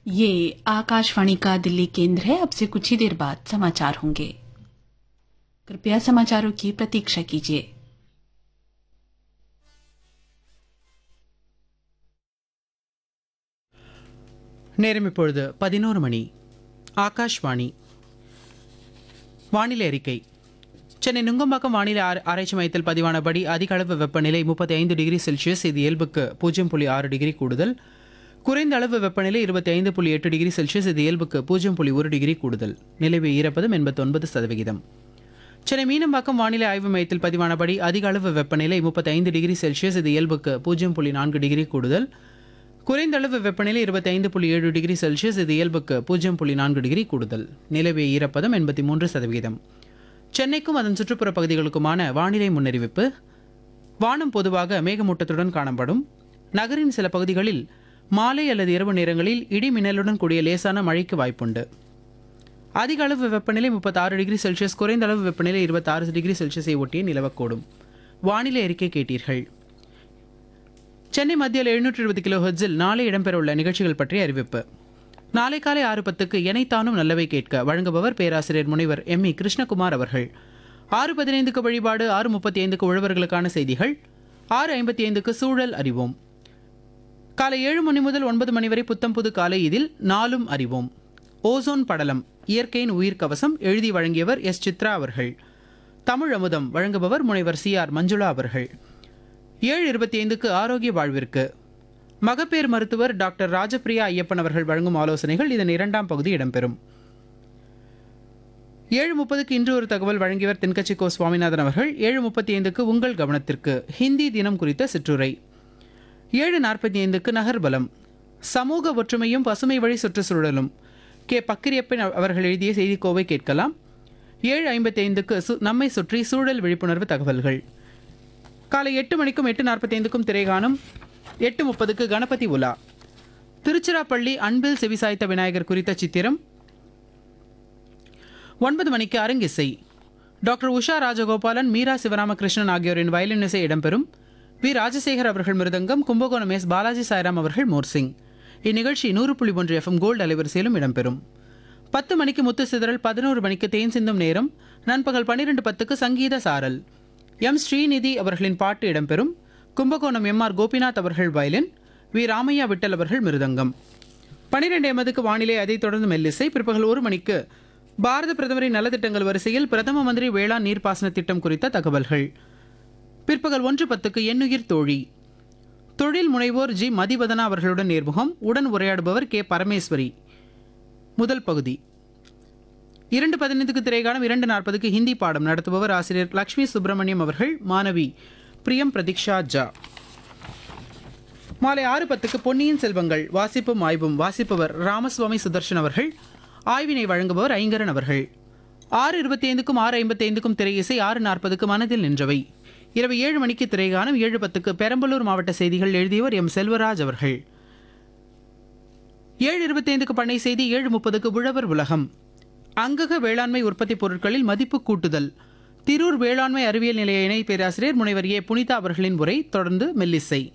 ये आकाशवाणी का दिल्ली केंद्र है अब से कुछ ही देर बाद समाचार होंगे कृपया समाचारों की प्रतीक्षा कीजिए நேரம் இப்பொழுது பதினோரு மணி ஆகாஷ்வாணி வானிலை அறிக்கை சென்னை நுங்கம்பாக்கம் வானிலை ஆர- ஆராய்ச்சி மையத்தில் பதிவானபடி அதிக அளவு வெப்பநிலை முப்பத்தி ஐந்து டிகிரி செல்சியஸ் இது இயல்புக்கு பூஜ்ஜியம் புள்ளி ஆறு டிகிரி கூடுதல் குறைந்த அளவு வெப்பநிலை இருபத்தி ஐந்து புள்ளி எட்டு டிகிரி செல்சியஸ் இது இயல்புக்கு பூஜ்ஜியம் புள்ளி ஒரு டிகிரி கூடுதல் நிலவிய ஈரப்பதம் எண்பத்தொன்பது சதவிகிதம் சென்னை மீனம்பாக்கம் வானிலை ஆய்வு மையத்தில் பதிவானபடி அதிக அளவு வெப்பநிலை முப்பத்தி ஐந்து டிகிரி செல்சியஸ் இது இயல்புக்கு பூஜ்ஜியம் புள்ளி நான்கு டிகிரி கூடுதல் குறைந்த அளவு வெப்பநிலை இருபத்தி ஐந்து புள்ளி ஏழு டிகிரி செல்சியஸ் இது இயல்புக்கு பூஜ்ஜியம் புள்ளி நான்கு டிகிரி கூடுதல் நிலவிய ஈரப்பதம் எண்பத்தி மூன்று சதவிகிதம் சென்னைக்கும் அதன் சுற்றுப்புற பகுதிகளுக்குமான வானிலை முன்னறிவிப்பு வானம் பொதுவாக மேகமூட்டத்துடன் காணப்படும் நகரின் சில பகுதிகளில் மாலை அல்லது இரவு நேரங்களில் இடி மின்னலுடன் கூடிய லேசான மழைக்கு வாய்ப்புண்டு அதிக அளவு வெப்பநிலை முப்பத்தாறு டிகிரி செல்சியஸ் குறைந்த அளவு வெப்பநிலை இருபத்தாறு டிகிரி செல்சியஸை ஒட்டியே நிலவக்கூடும் வானிலை அறிக்கை கேட்டீர்கள் சென்னை மத்தியில் எழுநூற்று இருபது கிலோ ஹெர்ட்ஸில் நாளை இடம்பெறவுள்ள நிகழ்ச்சிகள் பற்றிய அறிவிப்பு நாளை காலை ஆறு பத்துக்கு எனைத்தானும் நல்லவை கேட்க வழங்குபவர் பேராசிரியர் முனைவர் எம் இ கிருஷ்ணகுமார் அவர்கள் ஆறு பதினைந்துக்கு வழிபாடு ஆறு முப்பத்தி ஐந்துக்கு உழவர்களுக்கான செய்திகள் ஆறு ஐம்பத்தி ஐந்துக்கு சூழல் அறிவோம் காலை ஏழு மணி முதல் ஒன்பது மணி வரை புத்தம் புது காலை இதில் நாளும் அறிவோம் ஓசோன் படலம் இயற்கையின் உயிர் கவசம் எழுதி வழங்கியவர் எஸ் சித்ரா அவர்கள் தமிழ் அமுதம் வழங்குபவர் முனைவர் சி ஆர் மஞ்சுளா அவர்கள் ஏழு இருபத்தி ஐந்துக்கு ஆரோக்கிய வாழ்விற்கு மகப்பேறு மருத்துவர் டாக்டர் ராஜபிரியா ஐயப்பன் அவர்கள் வழங்கும் ஆலோசனைகள் இதன் இரண்டாம் பகுதி இடம்பெறும் ஏழு முப்பதுக்கு இன்று ஒரு தகவல் வழங்கியவர் தென்கட்சி கோ சுவாமிநாதன் அவர்கள் ஏழு முப்பத்தி ஐந்துக்கு உங்கள் கவனத்திற்கு ஹிந்தி தினம் குறித்த சிற்றுரை ஏழு நாற்பத்தி ஐந்துக்கு நகர்பலம் சமூக ஒற்றுமையும் பசுமை வழி சுற்றுச்சூழலும் கே பக்கிரியப்பன் அவர்கள் எழுதிய செய்திக்கோவை கேட்கலாம் ஏழு ஐம்பத்தி ஐந்துக்கு சு நம்மை சுற்றி சூழல் விழிப்புணர்வு தகவல்கள் காலை எட்டு மணிக்கும் எட்டு நாற்பத்தைந்துக்கும் திரைகாணும் எட்டு முப்பதுக்கு கணபதி உலா திருச்சிராப்பள்ளி அன்பில் செவிசாய்த்த விநாயகர் குறித்த சித்திரம் ஒன்பது மணிக்கு அரங்கிசை டாக்டர் உஷா ராஜகோபாலன் மீரா சிவராமகிருஷ்ணன் ஆகியோரின் வயலின் இசை இடம்பெறும் வி ராஜசேகர் அவர்கள் மிருதங்கம் கும்பகோணம் எஸ் பாலாஜி சாய்ராம் அவர்கள் மோர்சிங் இந்நிகழ்ச்சி நூறு புள்ளி ஒன்று எஃப்எம் கோல்டு அலைவரிசையிலும் இடம்பெறும் பத்து மணிக்கு முத்து சிதறல் பதினோரு மணிக்கு தேன் சிந்தும் நேரம் நண்பகல் பன்னிரெண்டு பத்துக்கு சங்கீத சாரல் எம் ஸ்ரீநிதி அவர்களின் பாட்டு இடம்பெறும் கும்பகோணம் எம் ஆர் கோபிநாத் அவர்கள் வயலின் வி ராமையா விட்டல் அவர்கள் மிருதங்கம் பனிரெண்டு எமதுக்கு வானிலை அதைத் தொடர்ந்து மெல்லிசை பிற்பகல் ஒரு மணிக்கு பாரத பிரதமரின் நலத்திட்டங்கள் வரிசையில் பிரதம மந்திரி வேளாண் நீர்ப்பாசன திட்டம் குறித்த தகவல்கள் பிற்பகல் ஒன்று பத்துக்கு எண்ணுயிர் தோழி தொழில் முனைவோர் ஜி மதிவதனா அவர்களுடன் நேர்முகம் உடன் உரையாடுபவர் கே பரமேஸ்வரி முதல் பகுதி இரண்டு பதினைந்துக்கு திரைகாலம் இரண்டு நாற்பதுக்கு ஹிந்தி பாடம் நடத்துபவர் ஆசிரியர் லக்ஷ்மி சுப்பிரமணியம் அவர்கள் மாணவி பிரியம் பிரதீக்ஷா ஜா மாலை ஆறு பத்துக்கு பொன்னியின் செல்வங்கள் வாசிப்பும் ஆய்வும் வாசிப்பவர் ராமசுவாமி சுதர்ஷன் அவர்கள் ஆய்வினை வழங்குபவர் ஐங்கரன் அவர்கள் ஆறு இருபத்தி ஐந்துக்கும் ஆறு ஐம்பத்தி ஐந்துக்கும் திரை இசை ஆறு நாற்பதுக்கு மனதில் நின்றவை இரவு ஏழு மணிக்கு திரைகானம் ஏழு பத்துக்கு பெரம்பலூர் மாவட்ட செய்திகள் எழுதியவர் எம் செல்வராஜ் அவர்கள் ஏழு இருபத்தைந்துக்கு பண்ணை செய்தி ஏழு முப்பதுக்கு உழவர் உலகம் அங்கக வேளாண்மை உற்பத்தி பொருட்களில் மதிப்பு கூட்டுதல் திரூர் வேளாண்மை அறிவியல் நிலைய இணை பேராசிரியர் முனைவர் ஏ புனிதா அவர்களின் உரை தொடர்ந்து மெல்லிசை